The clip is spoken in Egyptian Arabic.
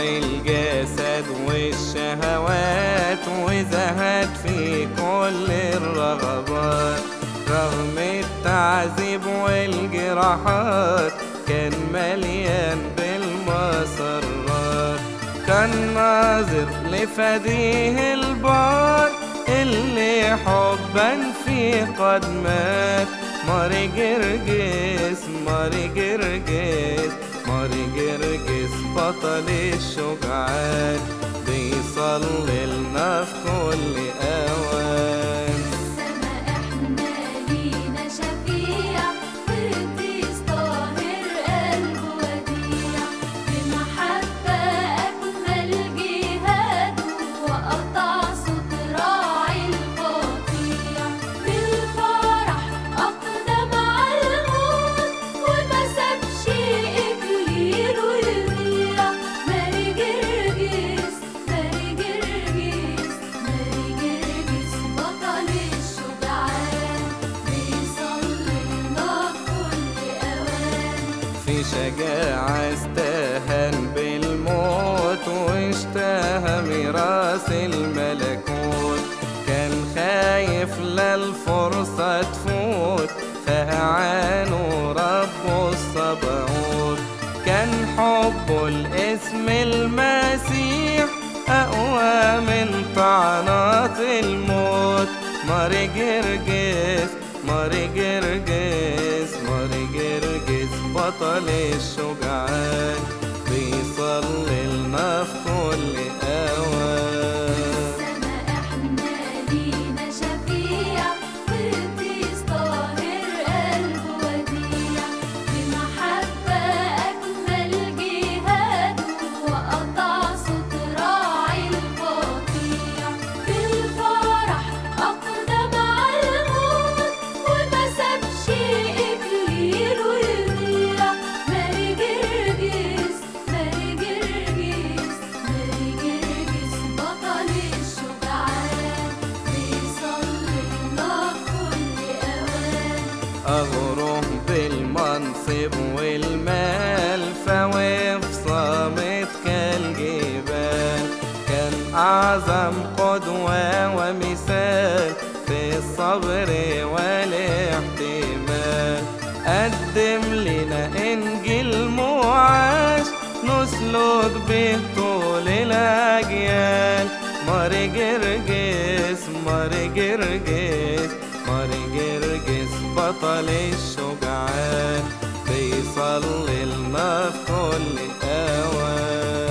الجسد والشهوات وزهد في كل الرغبات رغم التعذيب والجراحات كان مليان بالمسرات كان ناظر لفديه البار اللي حبا فيه قد مات ماري جرجس ماري جرجس ماري جرجس بطل الشجعان بيصلي لنا في كل اوان سما احنا لينا شفيع قديس طاهر قلب وديع بمحبة أكمل جهاده وقطع صوت راعي القطيع بالفرح أقدم على الموت وما سابش إكليله يضيع ماري جرجس ماري جرجس ماري جرجس بطل الشجعان بيصلي لنا كل أوان في شجاعة استهان بالموت واشتهى ميراث الملكوت كان خايف للفرصة تفوت فأعانه رب الصباوت كان حبه لاسم المسيح أقوى من طعنات الموت ماري جرجس ماري جرجس ماري جرجس بطل الشجعان بيصلي لنا في كل أوان سما احنا لينا شفيع قديس طاهر قلب وديع بمحبة أكمل جهاده وقطع صوت راعي القطيع بالفرح أقدم على الموت وما سابش إكليله يضيع ماري جرجس ماري جرجس ماري جرجس بطل الشجعان بيصلي لنا كل أوان أغره بالمنصب والمال فوقف صامت كالجبال كان أعظم قدوة ومثال في الصبر والاحتمال قدم لنا إنجيل معاش نسلك به طول الأجيال ماري جرجس ماري جرجس ماري جرجس بطل الشجعان بيصلي لنا في كل أوان